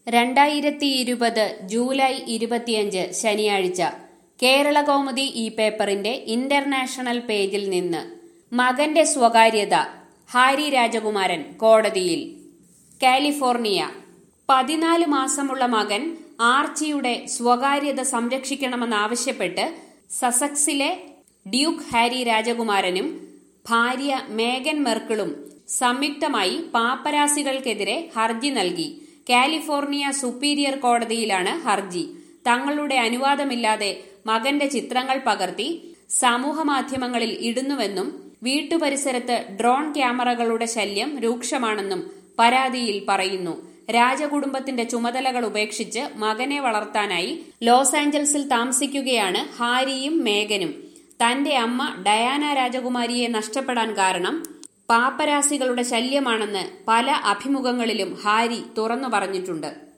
രണ്ടായിരത്തി ഇരുപത് ജൂലൈ ഇരുപത്തിയഞ്ച് ശനിയാഴ്ച കേരള കൗമുദി ഈ പേപ്പറിന്റെ ഇന്റർനാഷണൽ പേജിൽ നിന്ന് മകന്റെ സ്വകാര്യത ഹാരി രാജകുമാരൻ കോടതിയിൽ കാലിഫോർണിയ പതിനാല് മാസമുള്ള മകൻ ആർച്ചിയുടെ സ്വകാര്യത സംരക്ഷിക്കണമെന്നാവശ്യപ്പെട്ട് സസക്സിലെ ഡ്യൂക്ക് ഹാരി രാജകുമാരനും ഭാര്യ മേഗൻ മെർക്കിളും സംയുക്തമായി പാപ്പരാസികൾക്കെതിരെ ഹർജി നൽകി കാലിഫോർണിയ സുപ്പീരിയർ കോടതിയിലാണ് ഹർജി തങ്ങളുടെ അനുവാദമില്ലാതെ മകന്റെ ചിത്രങ്ങൾ പകർത്തി സമൂഹമാധ്യമങ്ങളിൽ ഇടുന്നുവെന്നും വീട്ടുപരിസരത്ത് ഡ്രോൺ ക്യാമറകളുടെ ശല്യം രൂക്ഷമാണെന്നും പരാതിയിൽ പറയുന്നു രാജകുടുംബത്തിന്റെ ചുമതലകൾ ഉപേക്ഷിച്ച് മകനെ വളർത്താനായി ലോസ് ആഞ്ചൽസിൽ താമസിക്കുകയാണ് ഹാരിയും മേഗനും തന്റെ അമ്മ ഡയാന രാജകുമാരിയെ നഷ്ടപ്പെടാൻ കാരണം പാപ്പരാസികളുടെ ശല്യമാണെന്ന് പല അഭിമുഖങ്ങളിലും ഹാരി തുറന്നു പറഞ്ഞിട്ടുണ്ട്